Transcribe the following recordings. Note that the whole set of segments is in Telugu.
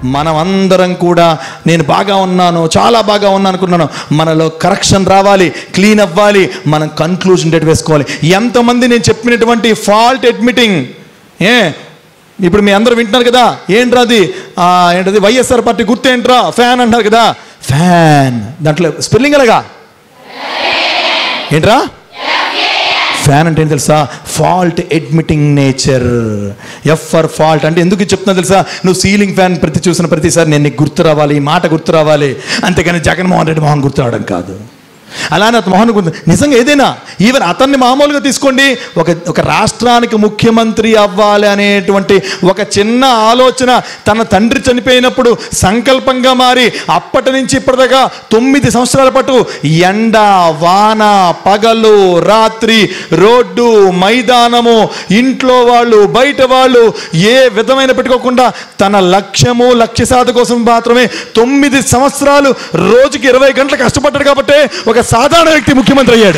మనం అందరం కూడా నేను బాగా ఉన్నాను చాలా బాగా ఉన్నాను అనుకున్నాను మనలో కరెక్షన్ రావాలి క్లీన్ అవ్వాలి మనం కన్క్లూజన్ డేట్ వేసుకోవాలి ఎంతమంది నేను చెప్పినటువంటి ఫాల్ట్ అడ్మిటింగ్ ఏ ఇప్పుడు మీ అందరూ వింటున్నారు కదా ఏంట్రా అది ఆ, ఏంటది వైఎస్ఆర్ పార్టీ గుర్తు ఏంట్రా ఫ్యాన్ అంటారు కదా ఫ్యాన్ దాంట్లో స్పెల్లింగ్ ఎలాగా ఏంట్రా ఫ్యాన్ అంటే ఏం తెలుసా fault admitting nature F for fault అంటే ఎందుకు చెప్తున్నా తెలుసా నువ్వు సీలింగ్ ఫ్యాన్ ప్రతి చూసిన ప్రతిసారి నేను నీకు గుర్తు రావాలి ఈ మాట గుర్తు రావాలి అంతేగాని జగన్మోహన్ రెడ్డి మోహన్ గుర్తు రావడం కాదు అలానే అతను మోహన్ గుర్తు నిజంగా ఏదైనా ఈవెన్ అతన్ని మామూలుగా తీసుకోండి ఒక ఒక రాష్ట్రానికి ముఖ్యమంత్రి అవ్వాలి అనేటువంటి ఒక చిన్న ఆలోచన తన తండ్రి చనిపోయినప్పుడు సంకల్పంగా మారి అప్పటి నుంచి ఇప్పటిదాకా తొమ్మిది సంవత్సరాల పాటు ఎండ వాన పగలు రాత్రి రోడ్డు మైదానము ఇంట్లో వాళ్ళు బయట వాళ్ళు ఏ విధమైన పెట్టుకోకుండా తన లక్ష్యము లక్ష్య సాధ కోసం మాత్రమే తొమ్మిది సంవత్సరాలు రోజుకి ఇరవై గంటలు కష్టపడ్డాడు కాబట్టి ఒక సాధారణ వ్యక్తి ముఖ్యమంత్రి అయ్యాడు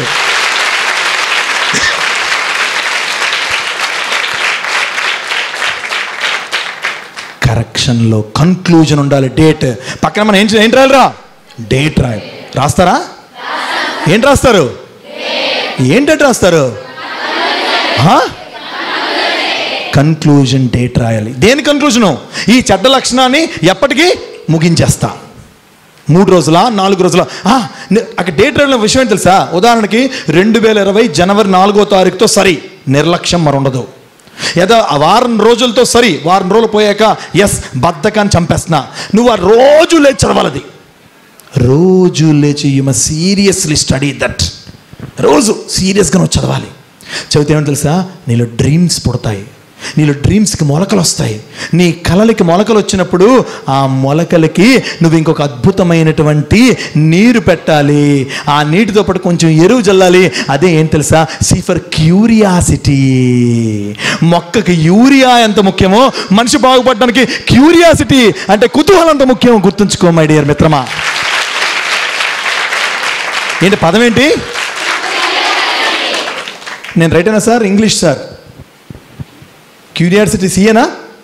కరెక్షన్లో కన్క్లూజన్ ఉండాలి డేట్ పక్కన మనం ఏం ఏంటి రాయాలిరా డేట్ రాయాలి రాస్తారా ఏంటి రాస్తారు ఏంటంటే రాస్తారు కన్క్లూజన్ డేట్ రాయాలి దేని కన్క్లూజను ఈ చెడ్డ లక్షణాన్ని ఎప్పటికీ ముగించేస్తా మూడు రోజుల నాలుగు రోజుల ఆ, నే- అక్కడ డేట్ రాయడం విషయం ఏంటి తెలుసా ఉదాహరణకి రెండు వేల ఇరవై జనవరి నాలుగో తారీఖుతో సరి నిర్లక్ష్యం మరి ఉండదు ఏదో ఆ వారం రోజులతో సరి వారం రోజులు పోయాక ఎస్ బద్ధకాన్ని చంపేస్తున్నా నువ్వు ఆ రోజు లేచి చదవాలది రోజు లేచి you must seriously study that రోజు సీరియస్గా నువ్వు చదవాలి చదివితే ఏమో తెలుసా నీలో డ్రీమ్స్ పుడతాయి నీలో డ్రీమ్స్కి మొలకలు వస్తాయి నీ కలలకి మొలకలు వచ్చినప్పుడు ఆ మొలకలకి నువ్వు ఇంకొక అద్భుతమైనటువంటి నీరు పెట్టాలి ఆ నీటితో పాటు కొంచెం ఎరువు చల్లాలి అదే ఏం తెలుసా సీఫర్ క్యూరియాసిటీ మొక్కకి యూరియా ఎంత ముఖ్యమో మనిషి బాగుపడడానికి క్యూరియాసిటీ అంటే కుతూహలం ఎంత ముఖ్యం గుర్తుంచుకో మై డియర్ మిత్రమా ఏంటి పదం ఏంటి నేను రైట్ అయినా సార్ ఇంగ్లీష్ సార్ క్యూరియాసిటీ సీఏనా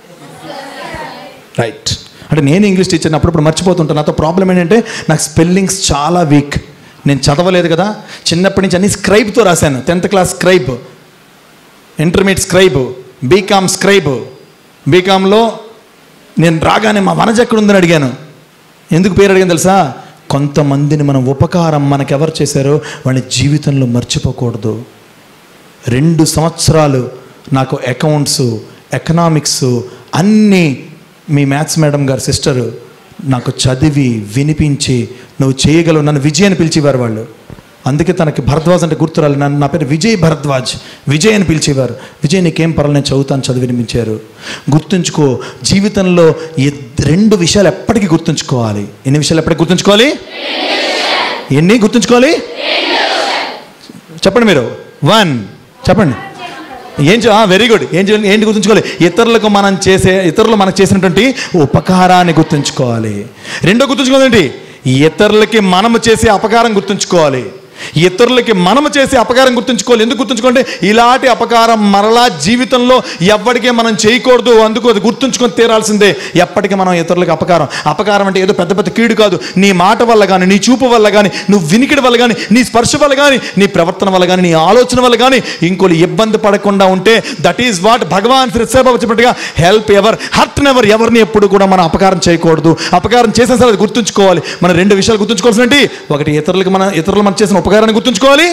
రైట్ అంటే నేను ఇంగ్లీష్ టీచర్ని అప్పుడప్పుడు మర్చిపోతుంటాను నాతో ప్రాబ్లం ఏంటంటే నాకు స్పెల్లింగ్స్ చాలా వీక్ నేను చదవలేదు కదా చిన్నప్పటి నుంచి అన్ని స్క్రైబ్తో రాశాను tenth class scribe intermediate scribe BCom scribe బీకామ్లో నేను రాగానే మా వనజ ఎక్కడ ఉందని అడిగాను ఎందుకు పేరు అడిగాను తెలుసా కొంతమందిని మనం ఉపకారం మనకెవరు చేశారో వాళ్ళ జీవితంలో మర్చిపోకూడదు రెండు సంవత్సరాలు నాకు అకౌంట్స్ ఎకనామిక్స్ అన్నీ మీ మ్యాథ్స్ మేడం గారి సిస్టరు నాకు చదివి వినిపించి నువ్వు చేయగలవు నన్ను విజయ్ అని పిలిచేవారు వాళ్ళు అందుకే తనకి భరద్వాజ్ అంటే గుర్తురాలి నన్ను నా పేరు విజయ్ భరద్వాజ్ విజయ్ అని పిలిచేవారు విజయ్ నీకేం పర్వాలేదు నేను చదువుతాను చదివి వినిపించారు గుర్తుంచుకో జీవితంలో ఇద్- రెండు విషయాలు ఎప్పటికీ గుర్తుంచుకోవాలి ఎన్ని విషయాలు ఎప్పటికీ గుర్తుంచుకోవాలి ఎన్ని గుర్తుంచుకోవాలి చెప్పండి మీరు వన్ చెప్పండి ఏం వెరీ గుడ్ ఏం చేయాలి ఏంటి గుర్తుంచుకోవాలి ఇతరులకు మనం చేసే ఇతరులు మనకు చేసినటువంటి ఉపకారాన్ని గుర్తుంచుకోవాలి రెండో గుర్తుంచుకోవాలండి ఇతరులకి మనము చేసే అపకారం గుర్తుంచుకోవాలి ఇతరులకి మనము చేసే అపకారం గుర్తుంచుకోవాలి ఎందుకు గుర్తుంచుకోండి ఇలాంటి అపకారం మరలా జీవితంలో ఎవ్వడికే మనం చేయకూడదు అందుకు అది గుర్తుంచుకొని తీరాల్సిందే ఎప్పటికీ మనం ఇతరులకు అపకారం అపకారం అంటే ఏదో పెద్ద పెద్ద కీడు కాదు నీ మాట వల్ల కానీ నీ చూపు వల్ల కానీ నువ్వు వినికిడి వల్ల కానీ నీ స్పర్శ వల్ల కానీ నీ ప్రవర్తన వల్ల కానీ నీ ఆలోచన వల్ల కానీ ఇంకోటి ఇబ్బంది పడకుండా ఉంటే దట్ ఈస్ వాట్ భగవాన్ శ్రీసేబాబు చెప్పినట్టుగా హెల్ప్ ఎవర్ హర్ట్ నెవర్ ఎవరిని ఎప్పుడు కూడా మనం అపకారం చేయకూడదు అపకారం చేసిన సరే అది గుర్తుంచుకోవాలి మనం రెండు విషయాలు గుర్తుంచుకోవాల్సినవి ఒకటి ఇతరులకు మన ఇతరులు మనం చేసిన ఉపకారాన్ని గుర్తుంచుకోవాలి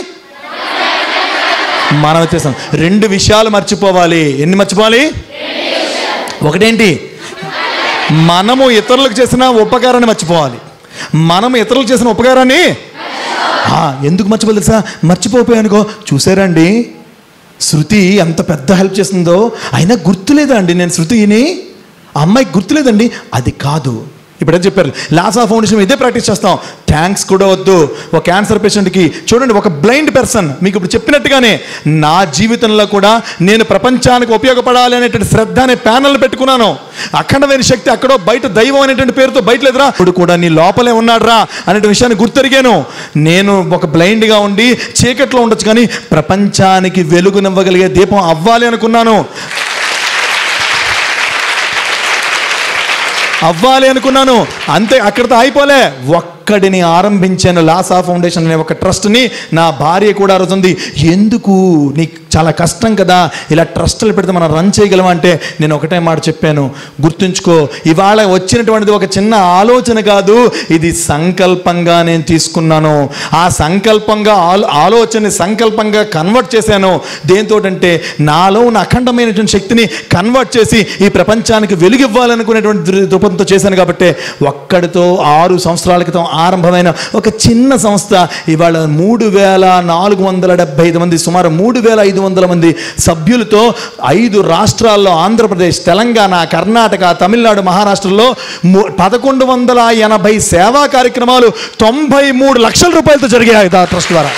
మనం చేసాం రెండు విషయాలు మర్చిపోవాలి ఎన్ని మర్చిపోవాలి ఒకటేంటి మనము ఇతరులకు చేసిన ఉపకారాన్ని మర్చిపోవాలి మనము ఇతరులకు చేసిన ఉపకారాన్ని ఆ, ఎందుకు మర్చిపోవాలి తెలుసా మర్చిపోయానుకో చూసారండి శృతి ఎంత పెద్ద హెల్ప్ చేస్తుందో అయినా గుర్తులేదా అండి నేను శృతిని ఆ అమ్మాయికి గుర్తులేదండి అది కాదు ఇప్పుడు ఏం చెప్పారు లాసా ఫౌండేషన్ ఇదే ప్రాక్టీస్ చేస్తాం థ్యాంక్స్ కూడా వద్దు ఒక క్యాన్సర్ పేషెంట్కి చూడండి ఒక బ్లైండ్ పర్సన్ మీకు ఇప్పుడు చెప్పినట్టుగానే నా జీవితంలో కూడా నేను ప్రపంచానికి ఉపయోగపడాలి అనేటువంటి శ్రద్ధ అనే ప్యానల్ పెట్టుకున్నాను అఖండమైన శక్తి అక్కడో బయట దైవం అనేటువంటి పేరుతో బయట లేదురా ఇప్పుడు కూడా నీ లోపలే ఉన్నాడురా అనే విషయాన్ని గుర్తెరిగాను నేను ఒక బ్లైండ్గా ఉండి చీకట్లో ఉండొచ్చు కానీ ప్రపంచానికి వెలుగునివ్వగలిగే దీపం అవ్వాలి అనుకున్నాను అవ్వాలి అనుకున్నాను అంతే అక్కడితో అయిపోలే ఒక్కడిని ఆరంభించాను లాసా ఫౌండేషన్ అనే ఒక ట్రస్ట్ని నా భార్య కూడా అరుతుంది ఎందుకు నీకు చాలా కష్టం కదా ఇలా ట్రస్టులు పెడితే మనం రన్ చేయగలమా అంటే నేను ఒకటే మాట చెప్పాను గుర్తుంచుకో ఇవాళ వచ్చినటువంటిది ఒక చిన్న ఆలోచన కాదు ఇది సంకల్పంగా నేను తీసుకున్నాను ఆ సంకల్పంగా ఆలో ఆలోచనని సంకల్పంగా కన్వర్ట్ చేశాను దేంతోటంటే నాలో ఉన్న అఖండమైనటువంటి శక్తిని కన్వర్ట్ చేసి ఈ ప్రపంచానికి వెలుగివ్వాలనుకునేటువంటి దృ- దృపంతో చేశాను కాబట్టి ఒక్కడితో ఆరు సంవత్సరాల క్రితం ఆరంభమైన ఒక చిన్న సంస్థ ఇవాళ మూడు వేల నాలుగు వందల డెబ్బై ఐదు మంది సుమారు మూడు వేల ఐదు వందల మంది సభ్యులతో ఐదు రాష్ట్రాల్లో ఆంధ్రప్రదేశ్ తెలంగాణ కర్ణాటక తమిళనాడు మహారాష్ట్రలో ము- పదకొండు వందల ఎనభై సేవా కార్యక్రమాలు తొంభై మూడు లక్షల రూపాయలతో జరిగాయి ఆ ట్రస్ట్ ద్వారా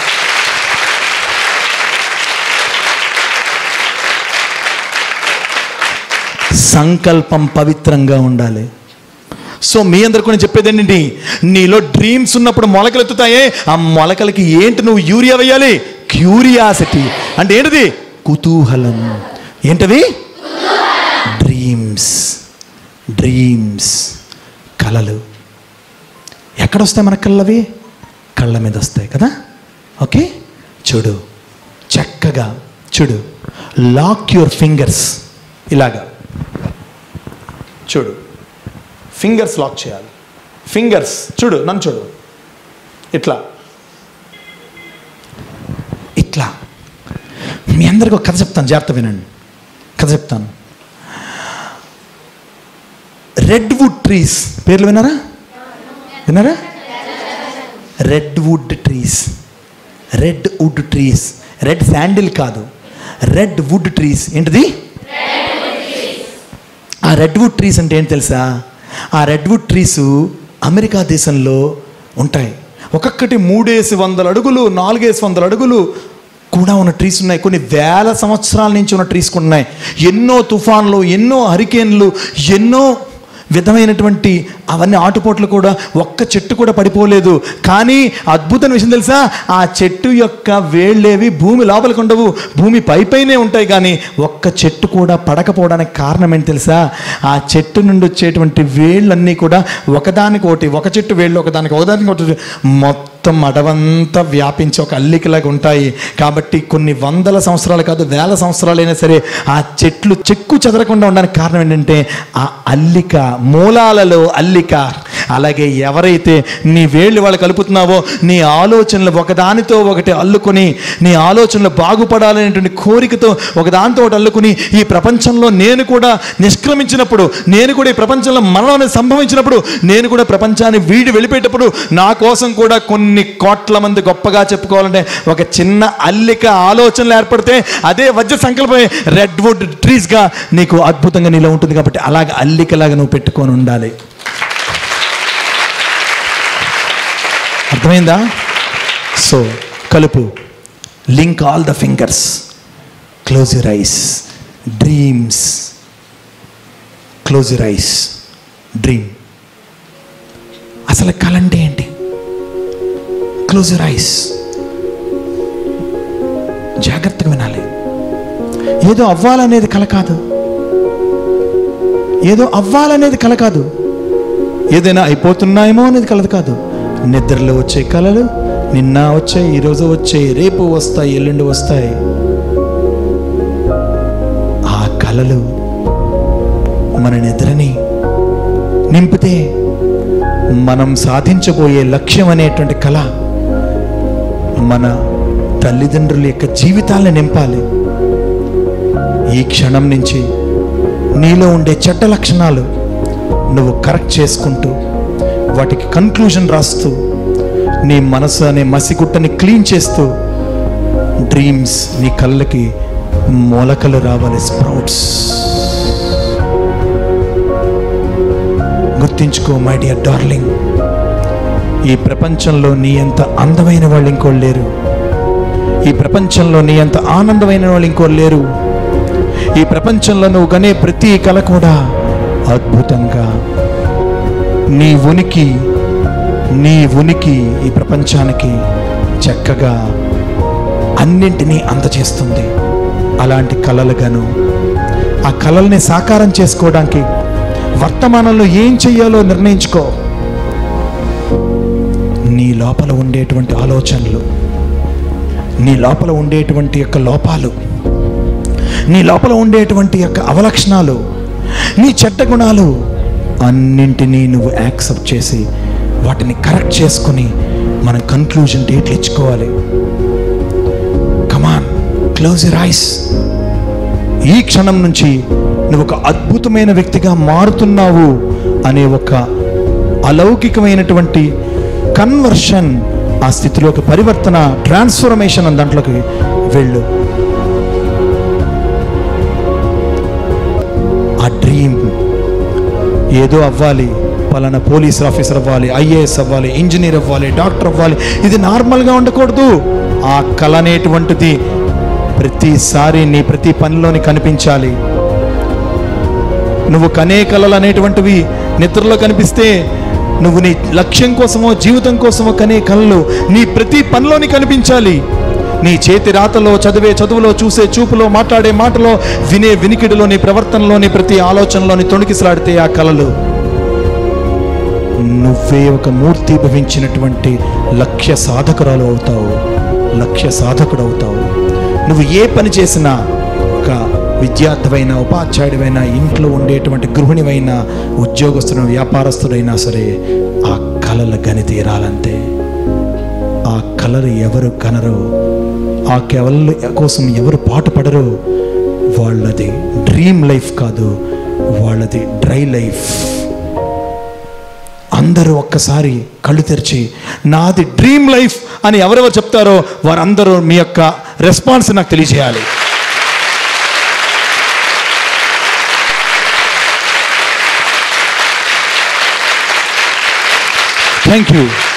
సంకల్పం పవిత్రంగా ఉండాలి సో మీ అందరికి నేను చెప్పేది ఏంటి నీలో డ్రీమ్స్ ఉన్నప్పుడు మొలకలు ఎత్తుతాయే ఆ మొలకలకి ఏంటి నువ్వు యూరియా వేయాలి క్యూరియాసిటీ అంటే ఏంటిది కుతూహలం ఏంటది డ్రీమ్స్ డ్రీమ్స్ కళలు ఎక్కడొస్తాయి మన కళ్ళవి కళ్ళ మీద వస్తాయి కదా ఓకే చూడు చక్కగా చూడు లాక్ యువర్ ఫింగర్స్ ఇలాగా చూడు ఫింగర్స్ లాక్ చేయాలి ఫింగర్స్ చూడు నన్ను చూడు ఇట్లా ఇట్లా మీ అందరికి ఒక కథ చెప్తాను జాగ్రత్త వినండి కథ చెప్తాను రెడ్ వుడ్ ట్రీస్ పేర్లు విన్నారా విన్నారా red wood trees red wood trees red sandal కాదు రెడ్ వుడ్ ట్రీస్ ఏంటిది ఆ రెడ్ వుడ్ ట్రీస్ అంటే ఏంటి తెలుసా ఆ రెడ్ వుడ్ ట్రీస్ అమెరికా దేశంలో ఉంటాయి ఒక్కొక్కటి మూడేసి వందల అడుగులు నాలుగేసి వందల అడుగులు కూడా ఉన్న ట్రీస్ ఉన్నాయి కొన్ని వేల సంవత్సరాల నుంచి ఉన్న ట్రీస్ కూడా ఉన్నాయి ఎన్నో తుఫాన్లు ఎన్నో హరికేన్లు ఎన్నో విధమైనటువంటి అవన్నీ ఆటుపోట్లు కూడా ఒక్క చెట్టు కూడా పడిపోలేదు కానీ అద్భుతమైన విషయం తెలుసా ఆ చెట్టు యొక్క వేళ్ళేవి భూమి లోపలికి ఉండవు భూమి పైపైనే ఉంటాయి కానీ ఒక్క చెట్టు కూడా పడకపోవడానికి కారణం ఏంటి తెలుసా ఆ చెట్టు నుండి వచ్చేటువంటి వేళ్ళన్నీ కూడా ఒకదానికి ఒకటి ఒక చెట్టు వేళ్ళు ఒకదానికి ఒకదానికి ఒకటి మొత్తం అడవంతా వ్యాపించి ఒక అల్లికలాగా ఉంటాయి కాబట్టి కొన్ని వందల సంవత్సరాలు కాదు వేల సంవత్సరాలైనా సరే ఆ చెట్లు చెక్కు చెదరకుండా ఉండడానికి కారణం ఏంటంటే ఆ అల్లిక మూలాలలో అల్లిక అలాగే ఎవరైతే నీ వేళ్ళు వాళ్ళు కలుపుతున్నావో నీ ఆలోచనలు ఒకదానితో ఒకటి అల్లుకొని నీ ఆలోచనలు బాగుపడాలనేటువంటి కోరికతో ఒకదానితో ఒకటి అల్లుకుని ఈ ప్రపంచంలో నేను కూడా నిష్క్రమించినప్పుడు నేను కూడా ఈ ప్రపంచంలో మరణం అనేది సంభవించినప్పుడు నేను కూడా ప్రపంచాన్ని వీడి వెళ్ళిపోయేటప్పుడు నా కోసం కూడా కొన్ని కోట్ల మంది గొప్పగా చెప్పుకోవాలంటే ఒక చిన్న అల్లిక ఆలోచనలు ఏర్పడితే అదే వజ్ర సంకల్పమే రెడ్ వుడ్ ట్రీస్గా నీకు అద్భుతంగా నీలో ఉంటుంది కాబట్టి అలాగ అల్లికలాగా నువ్వు పెట్టుకొని ఉండాలి అర్థమైందా సో కలుపు link all the fingers close your eyes dreams close your eyes dream అసలు కళ అంటే ఏంటి క్లోజ్ యువర్ ఐస్ జాగ్రత్తగా వినాలి ఏదో అవ్వాలనేది కల కాదు ఏదో అవ్వాలనేది కల కాదు ఏదైనా అయిపోతున్నాయేమో అనేది కలదు కాదు నిద్రలో వచ్చే కళలు నిన్న వచ్చాయి ఈరోజు వచ్చాయి రేపు వస్తాయి ఎల్లుండి వస్తాయి ఆ కళలు మన నిద్రని నింపితే మనం సాధించబోయే లక్ష్యం అనేటువంటి కళ మన తల్లిదండ్రుల యొక్క జీవితాలను నింపాలి ఈ క్షణం నుంచి నీలో ఉండే చెడ్డ లక్షణాలు నువ్వు కరెక్ట్ చేసుకుంటూ వాటికి కన్క్లూజన్ రాస్తూ నీ మనసు అనే మసిగుట్టని క్లీన్ చేస్తూ డ్రీమ్స్ నీ కళ్ళకి మొలకలు రావాలి స్ప్రౌట్స్ గుర్తించుకో మై డియర్ డార్లింగ్ ఈ ప్రపంచంలో నీ అంత అందమైన వాళ్ళు ఇంకోళ్ళు లేరు ఈ ప్రపంచంలో నీ అంత ఆనందమైన వాళ్ళు ఇంకోళ్ళు లేరు ఈ ప్రపంచంలో నువ్వు కనే ప్రతి కళ కూడా అద్భుతంగా నీ ఉనికి నీ ఉనికి ఈ ప్రపంచానికి చక్కగా అన్నింటినీ అందజేస్తుంది అలాంటి కళలుగాను ఆ కళల్ని సాకారం చేసుకోవడానికి వర్తమానంలో ఏం చెయ్యాలో నిర్ణయించుకో నీ లోపల ఉండేటువంటి ఆలోచనలు నీ లోపల ఉండేటువంటి యొక్క లోపాలు నీ లోపల ఉండేటువంటి యొక్క అవలక్షణాలు నీ చెడ్డ గుణాలు అన్నింటినీ నువ్వు యాక్సెప్ట్ చేసి వాటిని కరెక్ట్ చేసుకుని మనం కన్క్లూజన్ డేట్లు ఇచ్చుకోవాలి కమాన్ క్లోజ్ యర్ ఐస్ ఈ క్షణం నుంచి నువ్వు ఒక అద్భుతమైన వ్యక్తిగా మారుతున్నావు అనే ఒక అలౌకికమైనటువంటి కన్వర్షన్ ఆ స్థితిలోకి పరివర్తన ట్రాన్స్ఫర్మేషన్ అన్న దాంట్లోకి వెళ్ళు ఆ డ్రీమ్ ఏదో అవ్వాలి పలానా పోలీస్ ఆఫీసర్ అవ్వాలి ఐఏఎస్ అవ్వాలి ఇంజనీర్ అవ్వాలి డాక్టర్ అవ్వాలి ఇది నార్మల్గా ఉండకూడదు ఆ కళ అనేటువంటిది ప్రతిసారి నీ ప్రతి పనిలోని కనిపించాలి నువ్వు కనే కళలు అనేటువంటివి నిద్రలో కనిపిస్తే నువ్వు నీ లక్ష్యం కోసమో జీవితం కోసమో కనే కళలు నీ ప్రతి పనిలోని కనిపించాలి నీ చేతి రాతలో చదివే చదువులో చూసే చూపులో మాట్లాడే మాటలో వినే వినికిడిలో నీ ప్రవర్తనలోని ప్రతి ఆలోచనలోని తొణికిసలాడితే ఆ కళలు నువ్వే ఒక మూర్తి భవించినటువంటి లక్ష్య సాధకురాలు అవుతావు లక్ష్య సాధకుడు అవుతావు నువ్వు ఏ పని చేసినా ఒక విద్యార్థివైనా ఉపాధ్యాయుడివైనా ఇంట్లో ఉండేటువంటి గృహిణివైనా ఉద్యోగస్తుడు వ్యాపారస్తుడైనా సరే ఆ కళల గని తీరాలంతే ఆ కళలు ఎవరు కనరో ఆ కళల కోసం ఎవరు పాటుపడరో వాళ్ళది డ్రీమ్ లైఫ్ కాదు వాళ్ళది డ్రై లైఫ్ అందరూ ఒక్కసారి కళ్ళు తెరిచి నాది డ్రీమ్ లైఫ్ అని ఎవరెవరు చెప్తారో వారందరూ మీ యొక్క రెస్పాన్స్ నాకు తెలియజేయాలి థ్యాంక్ యూ